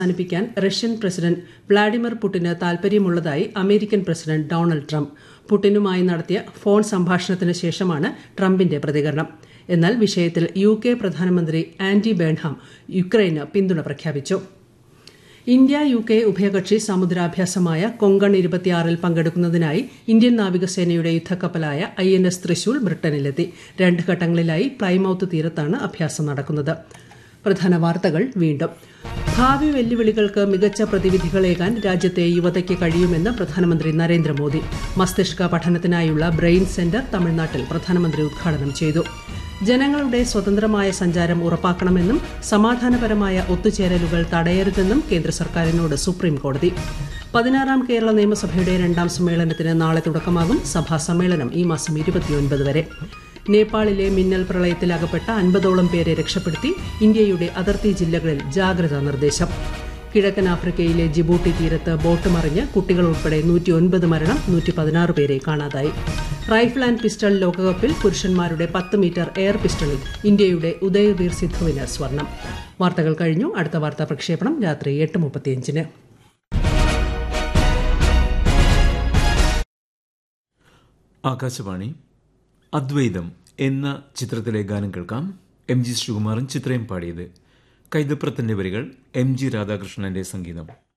അവസാനിപ്പിക്കാൻ Russian president Vladimir പുടിന് താൽപര്യമുള്ളതായി അമേരിക്കൻ പ്രസിഡന്റ് ഡൊണാൾഡ് ട്രംപ് പുടിനുമായി നടത്തിയ ഫോൺ സംഭാഷണത്തിന് ശേഷമാണ് ട്രംപിന്റെ പ്രതികരണം എന്നാൽ വിഷയത്തിൽ യു കെ പ്രധാനമന്ത്രി ആന്റി ബേൺഹാം യുക്രൈന് പിന്തുണ പ്രഖ്യാപിച്ചു ഇന്ത്യ യു കെ ഉഭയകക്ഷി സമുദ്രാഭ്യാസമായ കൊങ്കൺ ഇരുപത്തിയാറിൽ പങ്കെടുക്കുന്നതിനായി ഇന്ത്യൻ നാവികസേനയുടെ യുദ്ധക്കപ്പലായ ഐ എൻ എസ് തൃശൂൽ ബ്രിട്ടനിലെത്തി രണ്ട് ഘട്ടങ്ങളിലായി പ്ലൈമൌത്ത് തീരത്താണ് അഭ്യാസം നടക്കുന്നത് പ്രധാന വാർത്തകൾ വീണ്ടും ഭാവി വെല്ലുവിളികൾക്ക് മികച്ച പ്രതിവിധികളേകാൻ രാജ്യത്തെ യുവതയ്ക്ക് കഴിയുമെന്ന് പ്രധാനമന്ത്രി നരേന്ദ്രമോദി മസ്തിഷ്ക പഠനത്തിനായുള്ള ബ്രെയിൻ സെന്റർ തമിഴ്നാട്ടിൽ പ്രധാനമന്ത്രി ഉദ്ഘാടനം ചെയ്തു ജനങ്ങളുടെ സ്വതന്ത്രമായ സഞ്ചാരം ഉറപ്പാക്കണമെന്നും സമാധാനപരമായ ഒത്തുചേരലുകൾ തടയരുതെന്നും കേന്ദ്ര സർക്കാരിനോട് സുപ്രീം കോടതി പതിനാറാം കേരള നിയമസഭയുടെ രണ്ടാം സമ്മേളനത്തിന് നാളെ തുടക്കമാകും സഭാ സമ്മേളനം ഈ മാസം ഇരുപത്തിയൊൻപത് വരെ നേപ്പാളിലെ മിന്നൽ പ്രളയത്തിൽ അകപ്പെട്ട അൻപതോളം പേരെ രക്ഷപ്പെടുത്തി ഇന്ത്യയുടെ അതിർത്തി ജില്ലകളിൽ ജാഗ്രതാ നിർദ്ദേശം കിഴക്കൻ ആഫ്രിക്കയിലെ ജിബൂട്ടി തീരത്ത് ബോട്ട് മറിഞ്ഞ് കുട്ടികൾ ഉൾപ്പെടെ നൂറ്റിയൊൻപത് മരണം നൂറ്റി പതിനാറ് പേരെ കാണാതായി റൈഫിൾ ആൻഡ് പിസ്റ്റൾ ലോകകപ്പിൽ പുരുഷന്മാരുടെ പത്ത് മീറ്റർ എയർ പിസ്റ്റളിൽ ഇന്ത്യയുടെ ഉദയവീർ സിദ്ധുവിന് സ്വർണം വാർത്തകൾ കഴിഞ്ഞു അടുത്ത വാർത്താ പ്രക്ഷേപണം രാത്രി എട്ട് മുപ്പത്തിയഞ്ചിന് ആകാശവാണി അദ്വൈതം എന്ന ചിത്രത്തിലെ ഗാനം കേൾക്കാം എം ജി ശ്രീകുമാറും ചിത്രയും പാടിയത് കൈതപ്രത്തിന്റെ വരികൾ എം ജി രാധാകൃഷ്ണന്റെ സംഗീതം